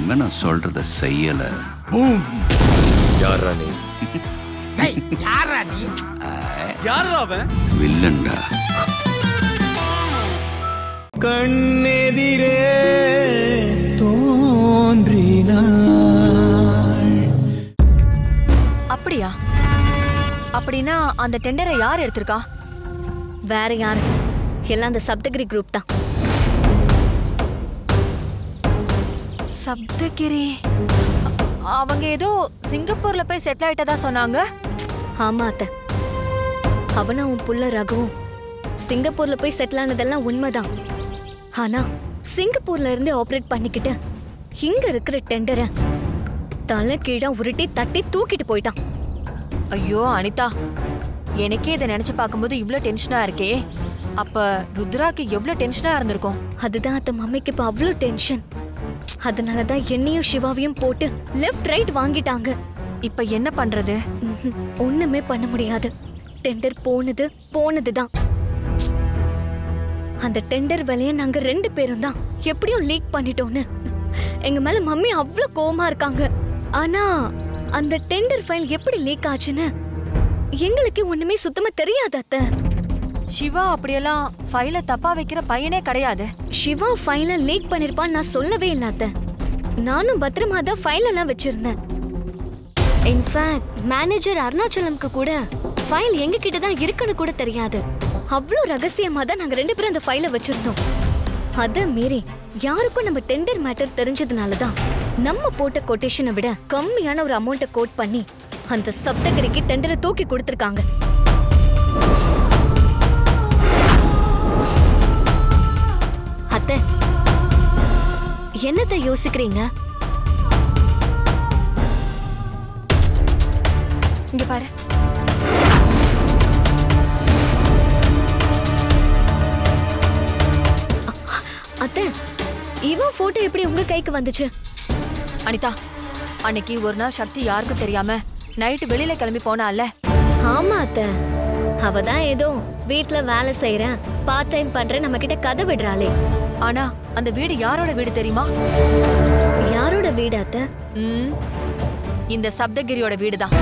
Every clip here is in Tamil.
இனிமே நான் சொல்றத செய்யல யாரா நீ யாரா நீ யாரா அவன் வில்லன்டா கண்ணெதிரே தோன்றினாள் அப்படியா அப்படின்னா அந்த டெண்டரை யார் எடுத்திருக்கா வேற யாரு எல்லாம் அந்த சப்தகிரி குரூப் தான் சப்தகிரி அ- அவங்க ஏதோ சிங்கப்பூர்ல போய் செட்டில் ஆயிட்டதா சொன்னாங்க ஆமா அத்த அவனும் உன் புள்ள ரகுவும் சிங்கப்பூர்ல போய் செட்டில் ஆனதெல்லாம் உண்மைதான் ஆனா சிங்கப்பூர்ல இருந்து ஆபரேட் பண்ணிக்கிட்டு இங்க இருக்கிற டெண்டரை தலை கீழா உருட்டி தட்டி தூக்கிட்டு போயிட்டான் ஐயோ அனிதா எனக்கே இதை நினைச்சு பார்க்கும்போது இவ்ளோ டென்ஷனா இருக்கே அப்ப ருத்ராக்கு எவ்ளோ டென்ஷனா இருந்திருக்கும் அதுதான் அத்த மம்மிக்கு இப்ப அவ்வளோ டென்ஷன் அதனாலதான் என்னையும் சிவாவையும் போட்டு லெஃப்ட் ரைட் வாங்கிட்டாங்க இப்ப என்ன பண்றது ம்ஹும். ஒண்ணுமே பண்ண முடியாது டெண்டர் போனது போனதுதான் அந்த டெண்டர் வேலையை நாங்க ரெண்டு பேரும் தான் எப்படியும் லீக் பண்ணிட்டோன்னு எங்க மேல மம்மி அவ்வளவு கோவமா இருக்காங்க ஆனா அந்த டெண்டர் ஃபைல் எப்படி லீக் ஆச்சுன்னு எங்களுக்கு ஒண்ணுமே சுத்தமா தெரியாது அத்தை சிவா அப்படியெல்லாம் ஃபைல தப்பா வைக்கிற பையனே கிடையாது சிவா ஃபைல லீக் பண்ணிருப்பான்னு நான் சொல்லவே இல்ல அத்தை நானும் பத்திரமா தான் ஃபைல் எல்லாம் வச்சிருந்தேன் இன்ஃபேக்ட் மேனேஜர் அருணாச்சலம்க்கு கூட ஃபைல் எங்க கிட்ட தான் இருக்குன்னு கூட தெரியாது அவ்வளோ ரகசியமா தான் நாங்க ரெண்டு பேரும் அந்த ஃபைலை வச்சிருந்தோம் அத மீறி யாருக்கும் நம்ம டெண்டர் மேட்டர் தெரிஞ்சதுனால தான் நம்ம போட்ட கொட்டேஷனை விட கம்மியான ஒரு அமௌண்ட்டை கோட் பண்ணி அந்த சப்தகிரிக்கு டெண்டரை தூக்கி கொடுத்துருக்காங்க அத்தை என்னத்தை யோசிக்கிறீங்க இங்க பாரு அத்தை இவன் போட்டோ எப்படி உங்க கைக்கு வந்துச்சு அனிதா அன்னைக்கு ஒரு நாள் சக்தி யாருக்கும் தெரியாம நைட்டு வெளியில கிளம்பி போனால ஆமா அத்தை அவ தான் ஏதோ வீட்ல வேலை செய்யறேன் பார்ட் டைம் பண்றேன் நம்ம கிட்ட கதை விடுறாளே ஆனா அந்த வீடு யாரோட வீடு தெரியுமா யாரோட வீடு அத்தை ம், இந்த சப்தகிரியோட வீடுதான்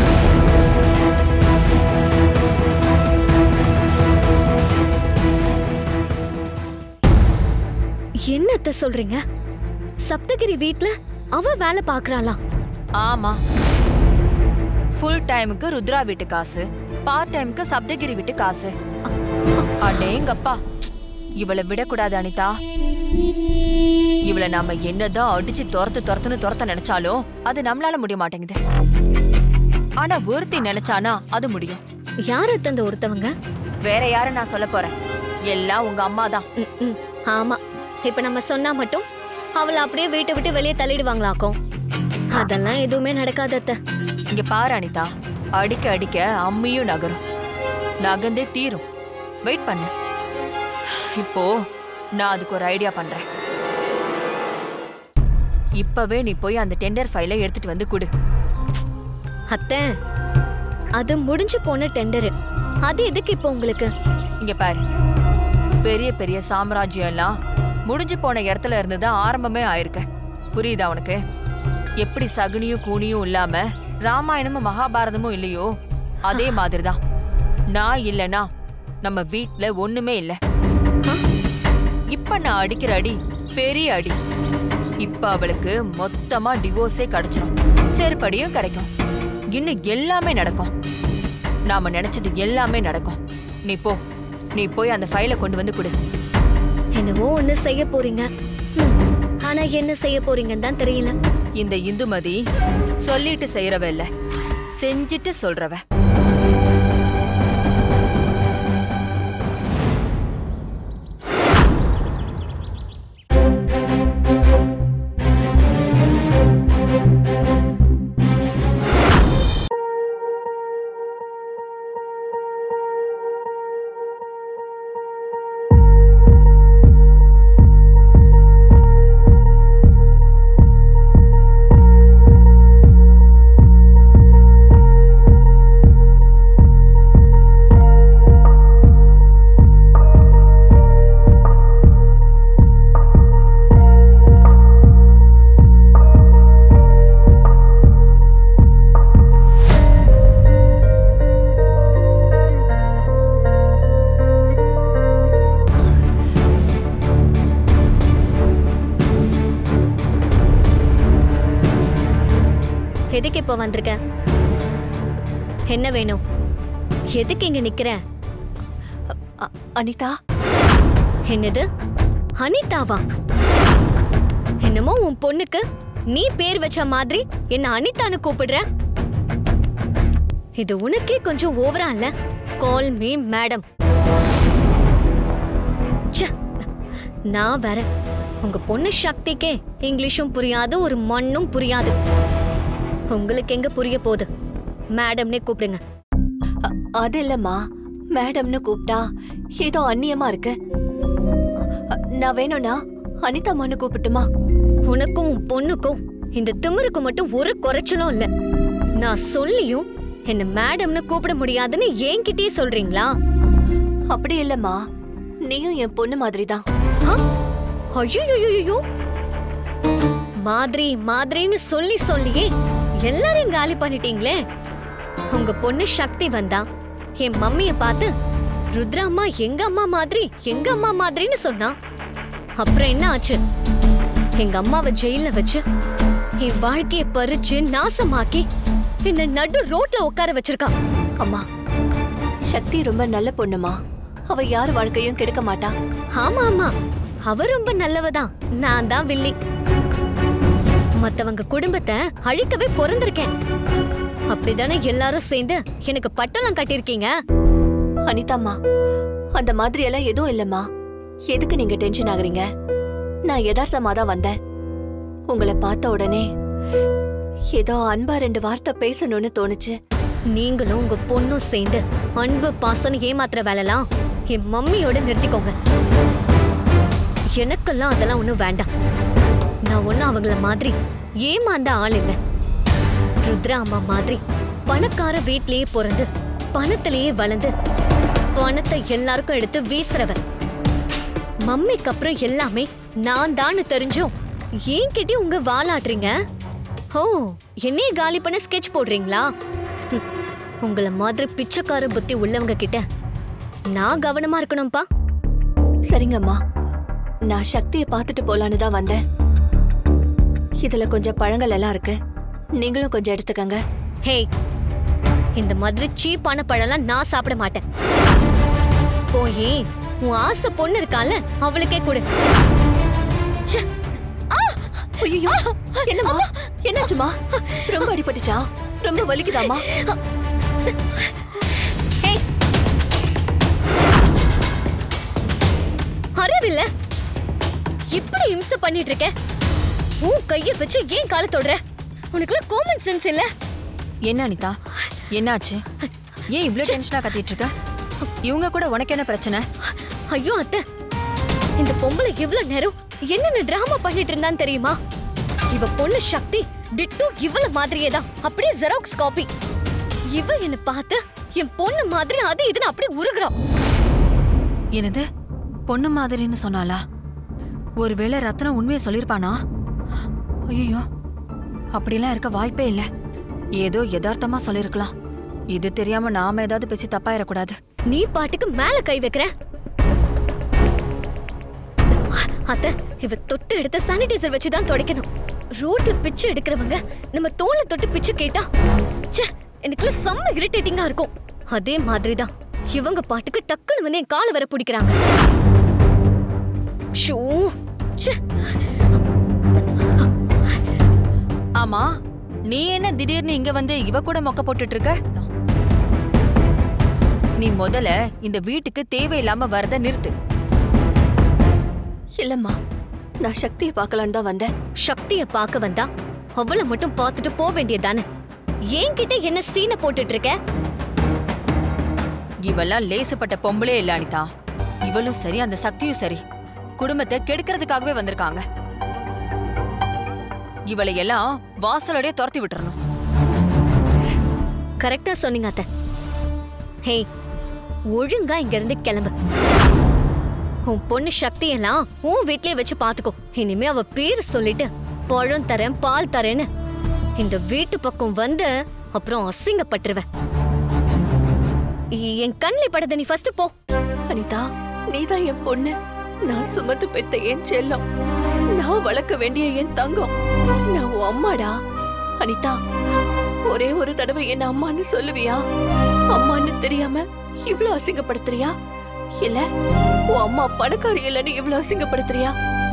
என்ன அத்தை சொல்றீங்க சப்தகிரி வீட்ல அவ வேலை பாக்குறாளாம் ஆமா ஃபுல் டைமுக்கு ருத்ரா வீட்டு காசு பார்ட் டைமுக்கு சப்தகிரி வீட்டு காசு அடேங்கப்பா இவளை விடக்கூடாது அனிதா இவளை நாம என்னதான் அடிச்சு துரத்து துரத்துன்னு துரத்த நினைச்சாலும் அது நம்மளால முடிய மாட்டேங்குது ஆனா ஒருத்தி நினைச்சானா அது முடியும் யார் அத்தை அந்த ஒருத்தவங்க வேற யார நான் சொல்ல போறேன் எல்லாம் உங்க அம்மா தான் ம், ம். ஆமா இப்ப நம்ம சொன்னா மட்டும் அவளை அப்படியே வீட்டை விட்டு வெளியே தள்ளிடுவாங்களாக்கும் அதெல்லாம் எதுவுமே நடக்காது அத்தை இங்க பாரு அனிதா அடிக்க அடிக்க அம்மியும் நகரும் நகர்ந்தே தீரும் வெயிட் பண்ணு இப்போ நான் அதுக்கு ஒரு ஐடியா பண்றேன் இப்பவே நீ போய் அந்த டெண்டர் ஃபைலை எடுத்துட்டு வந்து கொடு அத்தை அது முடிஞ்சு போன டெண்டரு அது எதுக்கு இப்போ உங்களுக்கு இங்க பாரு பெரிய பெரிய சாம்ராஜ்யம் எல்லாம் முடிஞ்சு போன இடத்துல இருந்து தான் ஆரம்பமே ஆயிருக்கு புரியுதா உனக்கு எப்படி சகுனியும் கூனியும் இல்லாம ராமாயணமும் மகாபாரதமும் இல்லையோ அதே மாதிரிதான் நான் இல்லனா நம்ம வீட்ல ஒண்ணுமே இல்ல இப்ப நான் அடிக்கிற அடி பெரிய அடி இப்ப அவளுக்கு மொத்தமா டிவோர்ஸே கிடைச்சிரும் செருப்படியும் கிடைக்கும் இன்னும் எல்லாமே நடக்கும் நாம நினைச்சது எல்லாமே நடக்கும் நீ போ நீ போய் அந்த ஃபைலை கொண்டு வந்து கொடு என்னவோ ஒண்ணு செய்ய போறீங்க ம், ஆனா என்ன செய்ய போறீங்கன்னு தான் தெரியல இந்த இந்துமதி சொல்லிட்டு செய்யறவ இல்ல செஞ்சுட்டு சொல்றவ எதுக்கு இப்போ வந்திருக்க என்ன வேணும் எதுக்கு இங்க நிக்கிற அ- அனிதா என்னது அனிதாவா என்னமோ உன் பொண்ணுக்கு நீ பேர் வச்ச மாதிரி என்ன அனிதான்னு கூப்பிடுற இது உனக்கே கொஞ்சம் ஓவரா இல்ல கால் மீ மேடம் நான் வேற உங்க பொண்ணு சக்திக்கே இங்கிலீஷும் புரியாது ஒரு மண்ணும் புரியாது உங்களுக்கு எங்க புரிய போகுது மேடம்னே கூப்பிடுங்க அ- அது இல்லம்மா மேடம்னு கூப்பிட்டா ஏதோ அந்நியமா இருக்கு அ, நான் வேணும்னா அனிதாமான்னு கூப்பிட்டுமா உனக்கும் உன் பொண்ணுக்கும் இந்த திமிருக்கு மட்டும் ஒரு குறைச்சலும் இல்ல நான் சொல்லியும் என்ன மேடம்னு கூப்பிட முடியாதுன்னு என்கிட்டயே சொல்றீங்களா அப்படி இல்லம்மா நீயும் என் பொண்ணு மாதிரி தான் ஐயோ மாதிரி மாதிரின்னு சொல்லி சொல்லியே எல்லாரையும் காலி பண்ணிட்டீங்களே உங்க பொண்ணு சக்தி வந்தா என் மம்மிய பார்த்து ருத்ரா அம்மா எங்க அம்மா மாதிரி எங்க அம்மா மாதிரின்னு சொன்னா அப்புறம் என்ன ஆச்சு எங்க அம்மாவை ஜெயில வச்சு என் வாழ்க்கைய பறிச்சு நாசமாக்கி என்ன நடு ரோட்ல உட்கார வச்சிருக்கா அம்மா சக்தி ரொம்ப நல்ல பொண்ணுமா அவ யார் வாழ்க்கையும் கெடுக்க மாட்டா ஆமா ஆமா அவ ரொம்ப நல்லவதான் நான் தான் வில்லி மத்தவங்க குடும்பத்தை அழிக்கவே பிறந்திருக்கேன் அப்படிதானே எல்லாரும் சேர்ந்து எனக்கு பட்டெல்லாம் கட்டியிருக்கீங்க அனிதாம்மா அந்த மாதிரி எல்லாம் எதுவும் இல்லம்மா எதுக்கு நீங்க டென்ஷன் ஆகுறீங்க நான் யதார்த்தமா தான் வந்தேன் உங்களை பார்த்த உடனே ஏதோ அன்பா ரெண்டு வார்த்தை பேசணும்னு தோணுச்சு நீங்களும் உங்க பொண்ணும் சேர்ந்து அன்பு பாசம் ஏமாத்துற வேலைலாம் என் மம்மியோட நிறுத்திக்கோங்க எனக்கெல்லாம் அதெல்லாம் ஒண்ணும் வேண்டாம் நான் ஒண்ணும் அவங்கள மாதிரி ஏமாந்த ஆள் இல்லை ருத்ரா அம்மா மாதிரி பணக்கார வீட்லயே பிறந்து பணத்திலேயே வளர்ந்து பணத்தை எல்லாருக்கும் எடுத்து வீசுறவ மம்மிக்கு அப்புறம் எல்லாமே நான் தான் தெரிஞ்சும் ஏன்கிட்டயும் உங்க வாலாட்டுறீங்க ஓ என்னைய காலி பண்ண ஸ்கெட்ச் போடுறீங்களா ஹம், உங்கள மாதிரி பிச்சைக்கார புத்தி உள்ளவங்க கிட்ட நான் கவனமா இருக்கணும்பா சரிங்கம்மா நான் சக்தியை பார்த்துட்டு போலான்னு தான் வந்தேன் இதுல கொஞ்சம் பழங்கள் எல்லாம் இருக்கு நீங்களும் கொஞ்சம் எடுத்துக்கங்க ஹே இந்த மாதிரி சீப்பான பழம்லாம் நான் சாப்பிட மாட்டேன் போய் உன் ஆசை பொண்ணு இருக்கால அவளுக்கே கொடு ச்சே, ஐயோ என்னம்மா என்னாச்சுமா ரொம்ப அடிபட்டுச்சா ரொம்ப வலிக்குதாம்மா ஹே அறிவில்ல இப்படி இம்சை பண்ணிட்டு இருக்க உன் கைய வச்சு ஏன் காலை தொடுற உனக்குள்ள காமன் சென்ஸ் இல்ல என்ன அனிதா என்னாச்சு ஏன் இவ்ளோ டென்ஷனா கத்திட்டு இருக்க இவங்க கூட உனக்கு என்ன பிரச்சனை ஐயோ அத்தை இந்த பொம்பளை இவ்வளவு நேரம் என்னென்ன டிராமா பண்ணிட்டு இருந்தான்னு தெரியுமா இவ பொண்ணு சக்தி டிட்டு இவள மாதிரியே தான் அப்படியே ஜெராக்ஸ் காப்பி இவ என்ன பார்த்து என் பொண்ணு மாதிரி அது இதுன்னு அப்படியே உருகுறா என்னது பொண்ணு மாதிரின்னு சொன்னாளா ஒருவேளை ரத்னம் உண்மையை சொல்லிருப்பானா ஐயோ அப்படிலாம் இருக்க வாய்ப்பே இல்ல ஏதோ யதார்த்தமா சொல்லிருக்கலாம் இது தெரியாம நாம ஏதாவது பேசி தப்பாயிடக்கூடாது நீ பாட்டுக்கு மேல கை வைக்கிற அத்த இவ தொட்டு எடுத்த சானிடைசர் வச்சு தான் துடைக்கணும் ரோட்ல பிச்சை எடுக்கிறவங்க நம்ம தோலை தொட்டு பிச்சை கேட்டா ச்சே எனக்குள்ள செம்ம இரிட்டேட்டிங்கா இருக்கும் அதே மாதிரி தான் இவங்க பாட்டுக்கு டக்குன்னு வந்து என் காலை வர பிடிக்கிறாங்க ஷூ ச்சே ஆமா நீ என்ன திடீர்னு இங்க வந்து இவ கூட மொக்க போட்டுட்டு இருக்க நீ முதல்ல இந்த வீட்டுக்கு தேவையில்லாம வரத நிறுத்து இல்லம்மா நான் சக்தியை பார்க்கலான்னு தான் வந்தேன் சக்திய பார்க்க வந்தா அவளை மட்டும் பார்த்துட்டு போக வேண்டியதானே என்கிட்ட என்ன சீனை போட்டுட்டு இருக்க இவெல்லாம் லேசுப்பட்ட பொம்பளே இல்ல அனிதா இவளும் சரி அந்த சக்தியும் சரி குடும்பத்தை கெடுக்கிறதுக்காகவே வந்திருக்காங்க இவளை எல்லாம் வாசலோடய துரத்தி விட்டுறணும் கரெக்டா சொன்னீங்க அத்த ஹே ஒழுங்கா இங்க இருந்து கிளம்பு உன் பொண்ணு சக்தி எல்லாம் உன் வீட்லயே வச்சு பாத்துக்கோ இனிமே அவ பேர் சொல்லிட்டு பழம் தரேன் பால் தரேன்னு இந்த வீட்டு பக்கம் வந்து அப்புறம் அசிங்கப்பட்டுருவ இ- என் கண்ணில் படுத நீ ஃபர்ஸ்ட் போ அனிதா நீதான் என் பொண்ணு நான் சுமந்து பெத்த என் செல்லம் நான் வளர்க்க வேண்டிய என் தங்கம் நான் உன் அம்மாடா அனிதா ஒரே ஒரு தடவை என்ன அம்மான்னு சொல்லுவியா அம்மான்னு தெரியாம இவ்ளோ அசிங்கப்படுத்துறியா இல்ல உன் அம்மா பணக்காரி இல்லைன்னு இவ்ளோ அசிங்கப்படுத்துறியா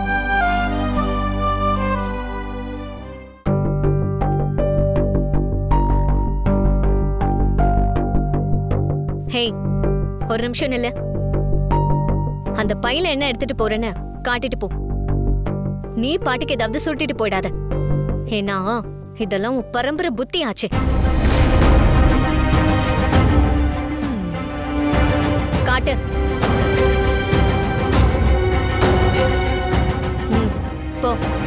ஹே ஒரு நிமிஷம் நில்லு அந்த பையில என்ன எடுத்துட்டு போறேன்னு காட்டிட்டு போ நீ பாட்டுக்கு ஏதாவது சுட்டிட்டு போயிடாத ஏன்னா இதெல்லாம் உன் பரம்பரை புத்தி ஆச்சு காட்டு ம், போ